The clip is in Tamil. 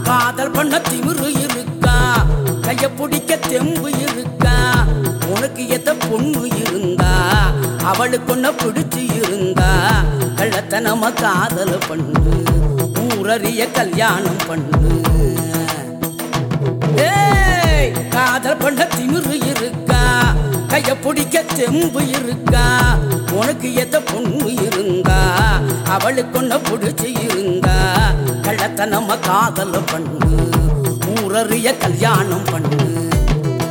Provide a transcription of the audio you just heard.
காதல் பண்ண திமிரு இருக்கா கைய பிடிக்க தெம்பு இருக்கா உனக்கு எத்த பொண்ணு இருந்தா அவளுக்கு ஒன்ன பிடிச்சு இருந்தா கள்ளத்தனம காதல் பண்ணு ஊரறிய கல்யாணம் பண்ணு ஏய் காதல் பண்ண திமிரு இருக்கா கைய பிடிக்க தெம்பு இருக்கா உனக்கு எத்த பொண்ணு இருந்தா அவளுக்கு ஒன்ன பிடிச்சு இருந்தா கள்ளத்தனம காதல் பண்ணு ஊரறிய கல்யாணம் பண்ணு